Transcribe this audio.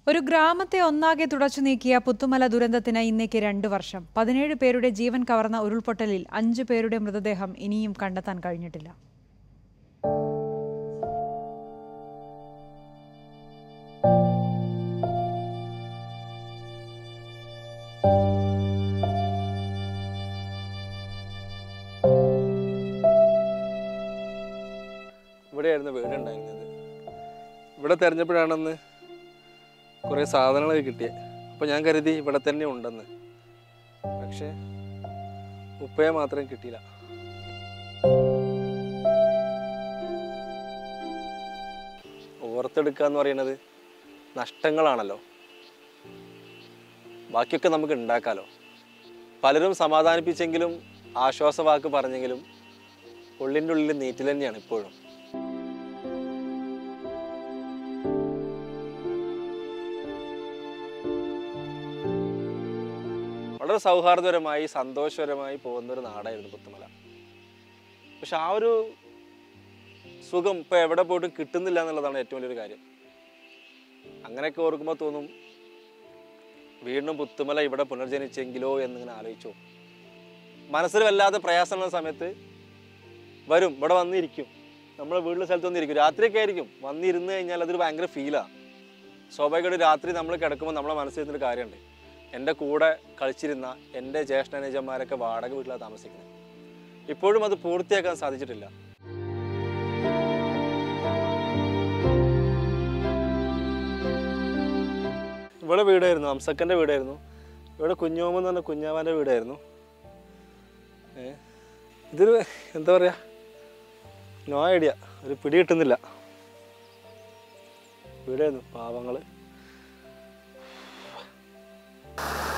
ഒരു ഗ്രാമത്തെ ഒന്നാകെ തുടച്ചു നീക്കിയ പുത്തുമല ദുരന്തത്തിന് ഇന്നേക്ക് രണ്ട് വർഷം പതിനേഴ് പേരുടെ ജീവൻ കവർന്ന ഉരുൾപൊട്ടലിൽ അഞ്ചു പേരുടെ മൃതദേഹം ഇനിയും കണ്ടെത്താൻ കഴിഞ്ഞിട്ടില്ല ഇവിടെയായിരുന്നു വീടുണ്ടായിരുന്നത് ഇവിടെ തിരഞ്ഞപ്പോഴാണെന്ന് കുറേ സാധനങ്ങളൊക്കെ കിട്ടിയത് അപ്പോൾ ഞാൻ കരുതി ഇവിടെ തന്നെ ഉണ്ടെന്ന് പക്ഷേ ഉപ്പയെ മാത്രം കിട്ടിയില്ല ഓർത്തെടുക്കുക എന്ന് പറയുന്നത് നഷ്ടങ്ങളാണല്ലോ ബാക്കിയൊക്കെ നമുക്ക് ഉണ്ടാക്കാലോ പലരും സമാധാനിപ്പിച്ചെങ്കിലും ആശ്വാസവാക്ക് പറഞ്ഞെങ്കിലും ഉള്ളിൻ്റെ ഉള്ളിൽ നീറ്റിൽ തന്നെയാണ് ഇപ്പോഴും വളരെ സൗഹാർദ്ദപരമായി സന്തോഷപരമായി പോകുന്ന ഒരു നാടായിരുന്നു പുത്തുമല പക്ഷെ ആ ഒരു സുഖം ഇപ്പൊ എവിടെ പോയിട്ടും കിട്ടുന്നില്ല എന്നുള്ളതാണ് ഏറ്റവും വലിയൊരു കാര്യം അങ്ങനെയൊക്കെ ഓർക്കുമ്പോൾ തോന്നും വീണ്ടും പുത്തുമല ഇവിടെ പുനർജനിച്ചെങ്കിലോ എന്നിങ്ങനെ ആലോചിച്ചു മനസ്സിൽ വല്ലാതെ പ്രയാസമുള്ള സമയത്ത് വരും ഇവിടെ വന്നിരിക്കും നമ്മളെ വീട്ടിലെ സ്ഥലത്ത് വന്നിരിക്കും രാത്രിയൊക്കെ ആയിരിക്കും വന്നിരുന്ന് കഴിഞ്ഞാൽ അതൊരു ഭയങ്കര ഫീലാണ് സ്വാഭാവികമായിട്ട് രാത്രി നമ്മൾ കിടക്കുമ്പോൾ നമ്മളെ മനസ്സിൽ ഇരുന്നൊരു കാര്യമുണ്ട് എൻ്റെ കൂടെ കളിച്ചിരുന്ന എൻ്റെ ജ്യേഷ്ഠനുജന്മാരൊക്കെ വാടക വീട്ടിലാണ് താമസിക്കുന്നത് ഇപ്പോഴും അത് പൂർത്തിയാക്കാൻ സാധിച്ചിട്ടില്ല ഇവിടെ വീടായിരുന്നു അംസക്കൻ്റെ വീടായിരുന്നു ഇവിടെ കുഞ്ഞോമ എന്ന് പറഞ്ഞ കുഞ്ഞാവാൻ്റെ വീടായിരുന്നു ഏ ഇതൊരു എന്താ പറയുക നോ ഐഡിയ ഒരു പിടി കിട്ടുന്നില്ല വീടായിരുന്നു പാവങ്ങൾ